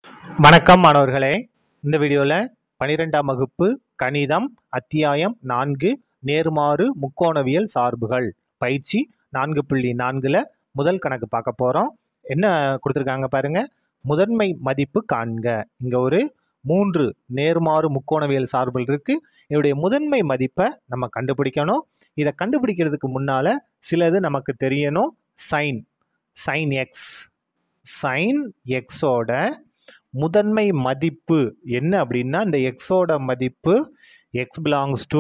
வணக்கம் மாணவர்களே இந்த வீடியோவில் பனிரெண்டாம் வகுப்பு கணிதம் அத்தியாயம் நான்கு நேர்மாறு முக்கோணவியல் சார்புகள் பயிற்சி நான்கு புள்ளி நான்கில் முதல் கணக்கு பார்க்க போகிறோம் என்ன கொடுத்துருக்காங்க பாருங்க முதன்மை மதிப்பு காண்க இங்கே ஒரு மூன்று நேர்மாறு முக்கோணவியல் சார்புகள் இருக்குது இதனுடைய முதன்மை மதிப்பை நம்ம கண்டுபிடிக்கணும் இதை கண்டுபிடிக்கிறதுக்கு முன்னால் சிலது நமக்கு தெரியணும் சைன் சைன் எக்ஸ் சைன் எக்ஸோட முதன்மை மதிப்பு என்ன அப்படின்னா இந்த எக்ஸோட மதிப்பு x belongs to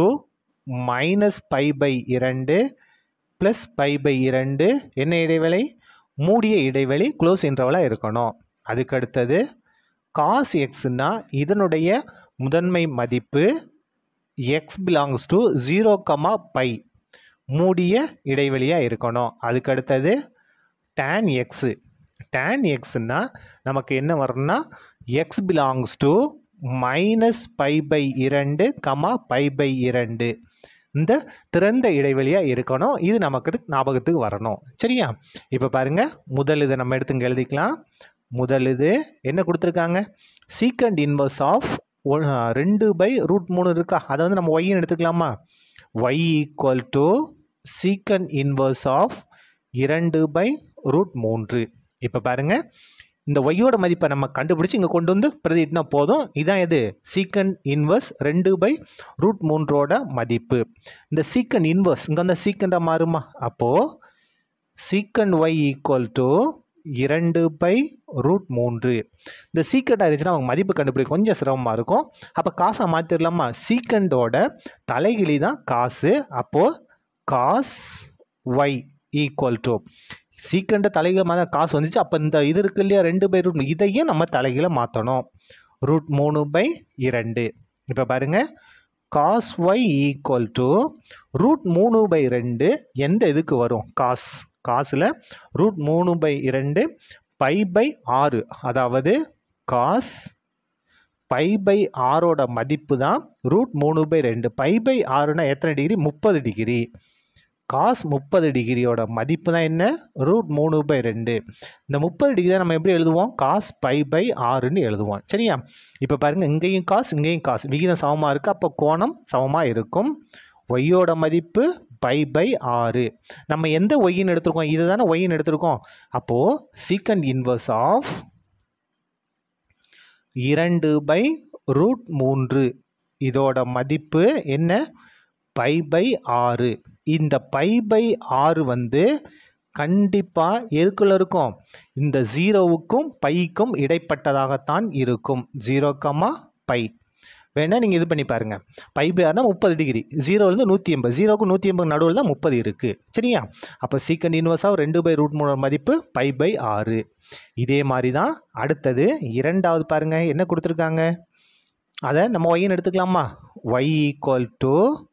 minus pi by இரண்டு ப்ளஸ் பை பை இரண்டு என்ன இடைவெளி மூடிய இடைவெளி க்ளோஸ் இன்டர்வலாக இருக்கணும் அதுக்கு அடுத்தது காஸ் எக்ஸ்னா இதனுடைய முதன்மை மதிப்பு x belongs to zero comma pi மூடிய இடைவெளியாக இருக்கணும் அதுக்கு அடுத்தது tan எக்ஸு tan எக்ஸ்னா நமக்கு என்ன வரும்னா x belongs to minus pi by இரண்டு கமா பை பை இரண்டு இந்த திறந்த இடைவெளியாக இருக்கணும் இது நமக்கு ஞாபகத்துக்கு வரணும் சரியா இப்போ பாருங்க முதல் இதை நம்ம எடுத்து இங்கே எழுதிக்கலாம் முதல் இது என்ன கொடுத்துருக்காங்க சீக்கண்ட் இன்வர்ஸ் ஆஃப் ரெண்டு பை ரூட் மூணு இருக்கா அதை வந்து நம்ம ஒய்ன்னு எடுத்துக்கலாமா y equal to secant inverse of இரண்டு பை ரூட் மூன்று இப்போ பாருங்க இந்த ஒய்யோட மதிப்பை நம்ம கண்டுபிடிச்சி இங்கே கொண்டு வந்து பிரதிட்டினா போதும் இதான் எது சீக்கன் இன்வர்ஸ் ரெண்டு பை ரூட் மூன்றோட மதிப்பு இந்த சீக்கன் இன்வர்ஸ் இங்கே வந்து சீக்கண்டாக மாறுமா அப்போது சீக்கண்ட் ஒய் ஈக்குவல் டு இரண்டு பை ரூட் மூன்று இந்த சீக்கண்டாக இருந்துச்சுன்னா அவங்க மதிப்பு கண்டுபிடிக்க கொஞ்சம் சிரமமாக இருக்கும் அப்போ காசை மாற்றிடலாமா சீக்கண்டோட தலைகிழி தான் காசு அப்போது காஸ் ஒய் ஈக்குவல் டு சீக்கண்ட தலைகீழ மாற்ற காசு வந்துச்சு அப்போ இந்த இது இருக்கு இல்லையா ரெண்டு பை ரூட் இதையும் நம்ம தலைகீழ மாற்றணும் ரூட் மூணு பை இரண்டு இப்போ பாருங்க cos y equal to root மூணு பை ரெண்டு எந்த இதுக்கு வரும் காஸ் காசில் ரூட் மூணு பை இரண்டு பை பை ஆறு அதாவது காஸ் பை பை ஆறோட மதிப்பு தான் ரூட் மூணு பை ரெண்டு பை பை ஆறுனா எத்தனை டிகிரி முப்பது டிகிரி காஸ் முப்பது டிகிரியோட மதிப்பு தான் என்ன ரூட் மூணு பை ரெண்டு இந்த முப்பது டிகிரி நம்ம எப்படி எழுதுவோம் காஸ் பை பை ஆறுன்னு எழுதுவோம் சரியா இப்போ பாருங்கள் இங்கேயும் காசு இங்கேயும் காசு விகிதம் சமமாக இருக்குது அப்போ கோணம் சமமாக இருக்கும் ஒய்யோட மதிப்பு பை பை ஆறு நம்ம எந்த ஒய்ன்னு எடுத்திருக்கோம் இது தானே ஒய்ன்னு எடுத்திருக்கோம் அப்போது சீக்கண்ட் இன்வர்ஸ் ஆஃப் இரண்டு பை ரூட் மூன்று இதோட மதிப்பு என்ன பை பை ஆறு இந்த பை பை ஆறு வந்து கண்டிப்பாக எதுக்குள்ள இருக்கும் இந்த ஜீரோவுக்கும் பைக்கும் இடைப்பட்டதாகத்தான் இருக்கும் ஜீரோ கமா பை வேணால் நீங்கள் இது பண்ணி பாருங்கள் பை பை ஆறுனா முப்பது டிகிரி ஜீரோலேருந்து நூற்றி எண்பது ஜீரோக்கு நூற்றி எண்பது நடுவில் தான் முப்பது இருக்குது சரியா அப்போ சீக்கண்ட் இன்வர்ஸாக ரெண்டு பை ரூட் மூணு மதிப்பு பை பை ஆறு இதே மாதிரி தான் அடுத்தது இரண்டாவது பாருங்கள் என்ன கொடுத்துருக்காங்க அதை நம்ம ஒய்ன்னு எடுத்துக்கலாமா y equal to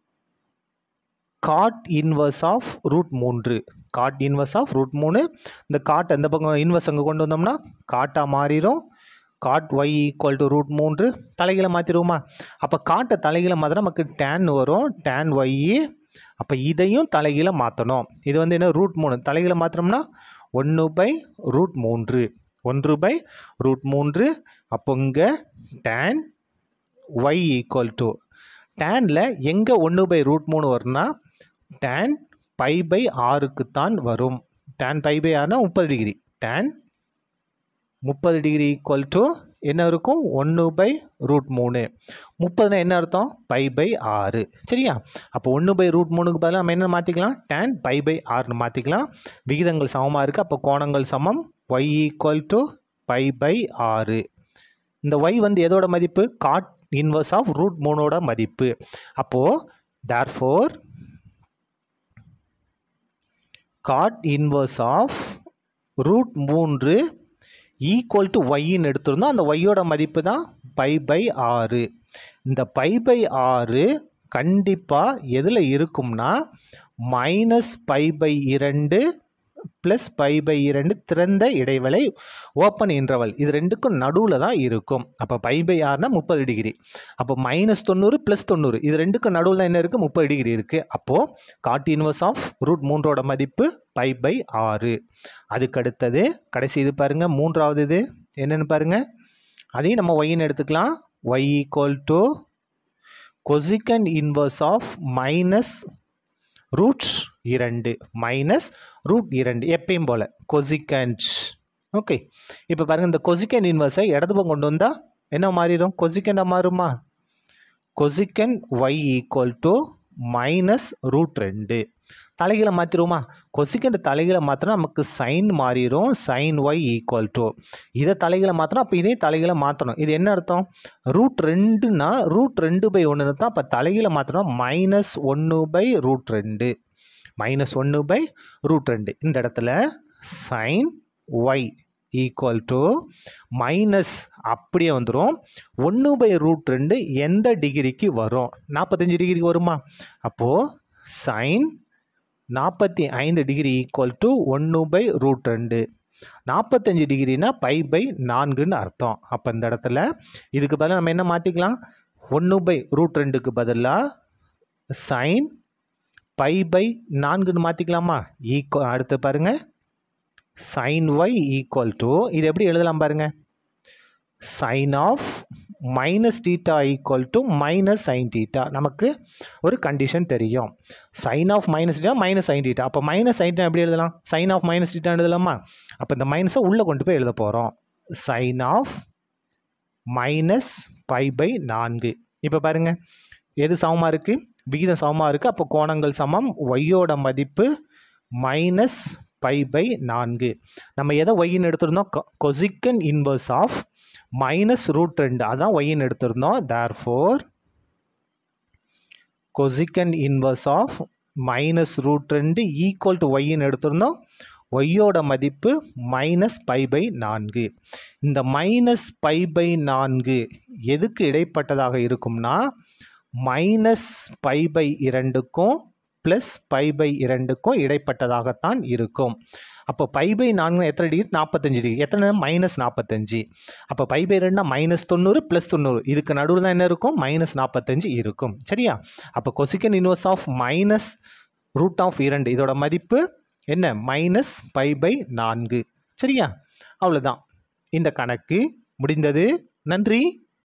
cot inverse of root மூன்று காட் இன்வர்ஸ் ஆஃப் ரூட் மூணு இந்த காட் அந்த பக்கம் இன்வர்ஸ் அங்கே கொண்டு வந்தோம்னா காட்டாக மாறிடும் cot y equal to root மூன்று தலைகளை மாற்றிடுவோமா அப்போ காட்டை தலைகளை மாற்றினா நமக்கு டேன் வரும் டேன் ஒய் அப்போ இதையும் தலைகீழ மாற்றணும் இது வந்து என்ன ரூட் மூணு தலைகளை மாற்றினோம்னா ஒன்று பை ரூட் மூன்று ஒன்று பை ரூட் மூன்று அப்போ இங்கே டேன் ஒய் ஈக்குவல் டு டேனில் எங்கே ஒன்று பை ரூட் மூணு வரும்னா டேன் பை பை ஆறுக்கு தான் வரும் டேன் பை பை ஆறுனா முப்பது டிகிரி டேன் முப்பது டிகிரி ஈக்குவல் டு என்ன இருக்கும் ஒன்று பை ரூட் மூணு முப்பதுனா என்ன அர்த்தம் பை பை ஆறு சரியா அப்போ ஒன்று பை ரூட் மூணுக்கு பதிலாக நம்ம என்ன மாற்றிக்கலாம் டேன் பை பை ஆறுன்னு மாற்றிக்கலாம் விகிதங்கள் சமமாக இருக்குது அப்போ கோணங்கள் சமம் y equal to pi by ஆறு இந்த ஒய் வந்து எதோட மதிப்பு காட் இன்வர்ஸ் ஆஃப் ரூட் மூணோட மதிப்பு அப்போது therefore cot inverse of root மூன்று ஈக்குவல் டு ஒய்ன்னு எடுத்திருந்தோம் அந்த ஒய்யோட மதிப்பு தான் பை பை ஆறு இந்த பை பை ஆறு கண்டிப்பாக எதில் இருக்கும்னா மைனஸ் பை பை இரண்டு ப்ளஸ் பை பை இரண்டு திறந்த இடைவெளி ஓப்பன் இன்டர்வல் இது ரெண்டுக்கும் நடுவில் தான் இருக்கும் அப்போ பை பை ஆறுனா முப்பது டிகிரி அப்போ மைனஸ் தொண்ணூறு ப்ளஸ் தொண்ணூறு இது ரெண்டுக்கும் நடுவில் தான் என்ன இருக்குது முப்பது டிகிரி இருக்குது அப்போது காட் இன்வர்ஸ் ஆஃப் ரூட் மூன்றோட மதிப்பு பை பை ஆறு அதுக்கு அடுத்தது கடைசி இது பாருங்கள் மூன்றாவது இது என்னென்னு பாருங்கள் அதையும் நம்ம ஒய்ன்னு எடுத்துக்கலாம் y equal to cosecant inverse of minus root இரண்டு மைனஸ் ரூட் இரண்டு எப்பயும் போல் கொசிகண்ட் ஓகே இப்போ பாருங்கள் இந்த கொசிக்கன் இன்வர்ஸை இடது பக்கம் கொண்டு வந்தால் என்ன மாறிடும் கொசிக்கண்டாக மாறுமா cosecant y equal to minus root ரெண்டு தலைகளை மாற்றிடுவோமா கொசிக்கண்ட் தலைகளை மாற்றினா நமக்கு சைன் மாறிடும் சைன் ஒய் ஈக்குவல் டு இதை தலைகளை மாற்றினா அப்போ இதே தலைகளை மாற்றணும் இது என்ன அர்த்தம் ரூட் ரெண்டுனா ரூட் ரெண்டு பை ஒன்றுன்னு தான் அப்போ தலைகளை மாற்றினா மைனஸ் ஒன்று பை ரூட் ரெண்டு மைனஸ் ஒன்று பை ரூட் ரெண்டு இந்த இடத்துல sine y equal to minus அப்படியே வந்துடும் ஒன்று பை ரூட் ரெண்டு எந்த டிகிரிக்கு வரும் நாற்பத்தஞ்சு டிகிரிக்கு வருமா அப்போது சைன் நாற்பத்தி ஐந்து டிகிரி ஈக்குவல் டு ஒன்று பை ரூட் ரெண்டு நாற்பத்தஞ்சு டிகிரினா பை பை நான்குன்னு அர்த்தம் அப்போ இந்த இடத்துல இதுக்கு பதிலாக நம்ம என்ன மாற்றிக்கலாம் ஒன்று பை ரூட் ரெண்டுக்கு பதிலாக சைன் பை பை நான்குன்னு மாற்றிக்கலாமா ஈக்குவல் அடுத்து பாருங்கள் சைன் ஒய் ஈக்குவல் டு இது எப்படி எழுதலாம் பாருங்க sine of minus theta equal to minus sine theta நமக்கு ஒரு கண்டிஷன் தெரியும் sine of minus theta minus sine theta அப்போ மைனஸ் சைன் டீட்டா எப்படி எழுதலாம் சைன் ஆஃப் மைனஸ் டீட்டா எழுதலாமா அப்போ இந்த மைனஸை உள்ளே கொண்டு போய் எழுத போகிறோம் sine of minus pi by நான்கு இப்போ பாருங்கள் எது சமமாக இருக்குது விகிதம் சமமாக இருக்குது அப்போ கோணங்கள் சமம் ஒய்யோட மதிப்பு மைனஸ் பை பை நான்கு நம்ம எதை ஒய்ன்னு எடுத்திருந்தோம் cosecant inverse of minus root ரெண்டு அதான் ஒய்ன்னு எடுத்திருந்தோம் therefore cosecant inverse of minus root ரெண்டு ஈக்குவல் டு ஒய்ன்னு எடுத்திருந்தோம் ஒய்யோட மதிப்பு மைனஸ் பை பை நான்கு இந்த மைனஸ் பை பை நான்கு எதுக்கு இடைப்பட்டதாக இருக்கும்னா மைனஸ் பை பை இரண்டுக்கும் ப்ளஸ் பை பை இரண்டுக்கும் இடைப்பட்டதாகத்தான் இருக்கும் அப்போ பை பை நான்கு எத்தனை டிகிரி நாற்பத்தஞ்சு டிகிரி எத்தனை மைனஸ் நாற்பத்தஞ்சு அப்போ பை பை ரெண்டுனா மைனஸ் தொண்ணூறு ப்ளஸ் தொண்ணூறு இதுக்கு நடுவில் தான் என்ன இருக்கும் மைனஸ் நாற்பத்தஞ்சு இருக்கும் சரியா அப்போ cosecant inverse of minus root of இரண்டு இதோட மதிப்பு என்ன மைனஸ் பை பை நான்கு சரியா அவ்வளோதான் இந்த கணக்கு முடிந்தது நன்றி